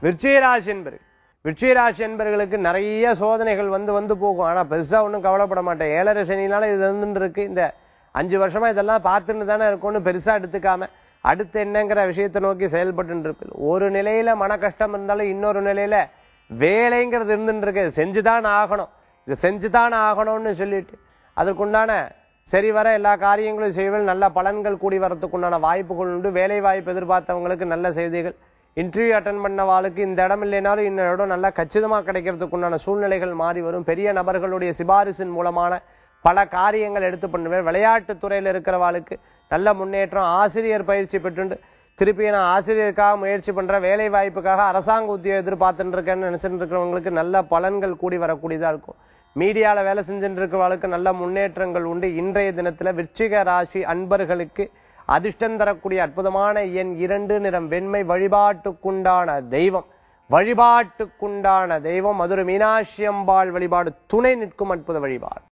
விருச்சிகராசி என்பர்கள் விருச்சிகராசி என்பர்களுக்கு நிறைய சோதனைகள் வந்து வந்து போகும் ஆனா பெருசா ஒண்ணும் கவலைப்பட மாட்டேன் ஏழரை சனினால இது இருந்துட்டு இருக்கு இந்த அஞ்சு வருஷமா இதெல்லாம் பார்த்துட்டு தானே இருக்கும்னு பெருசா எடுத்துக்காம அடுத்து என்னங்கிற விஷயத்தை நோக்கி செயல்பட்டு இருப்பீங்க ஒரு நிலையில மன கஷ்டம் இருந்தாலும் இன்னொரு நிலையில வேலைங்கிறது இருந்துட்டு இருக்கு இது செஞ்சுதான் ஆகணும் இது செஞ்சுதான் ஆகணும்னு சொல்லிட்டு அதற்குண்டான சரி வர எல்லா காரியங்களும் செய்வதில் நல்ல பலன்கள் கூடி வரத்துக்குண்டான வாய்ப்புகள் உண்டு வேலை வாய்ப்பு எதிர்பார்த்தவங்களுக்கு நல்ல செய்திகள் இன்டர்வியூ அட்டன் பண்ணவாளுக்கு இந்த இடம் இல்லைனாலும் இந்த இடம் நல்லா கச்சிதமா கிடைக்கிறதுக்குண்டான சூழ்நிலைகள் மாறி வரும் பெரிய நபர்களுடைய சிபாரிசின் மூலமான பல காரியங்கள் எடுத்து பண்ணுவேன் விளையாட்டுத் துறையில இருக்கிறவாளுக்கு நல்ல முன்னேற்றம் ஆசிரியர் பயிற்சி பெற்றுண்டு திருப்பி நான் ஆசிரியருக்காக முயற்சி பண்றேன் வேலை வாய்ப்புக்காக அரசாங்க உத்தியோகம் எதிர்பார்த்துட்டு இருக்கேன்னு நினைச்சிட்டு இருக்கிறவங்களுக்கு நல்ல பலன்கள் கூடி வரக்கூடியதா இருக்கும் மீடியால வேலை செஞ்சுட்டு இருக்கிறவங்களுக்கு நல்ல முன்னேற்றங்கள் உண்டு இன்றைய தினத்துல விருச்சிக ராசி அன்பர்களுக்கு அதிர்ஷ்டம் தரக்கூடிய அற்புதமான எண் இரண்டு நிறம் வெண்மை வழிபாட்டுக்குண்டான தெய்வம் வழிபாட்டுக்குண்டான தெய்வம் மதுரை மீனாட்சி அம்பாள் வழிபாடு துணை நிற்கும் அற்புத வழிபாடு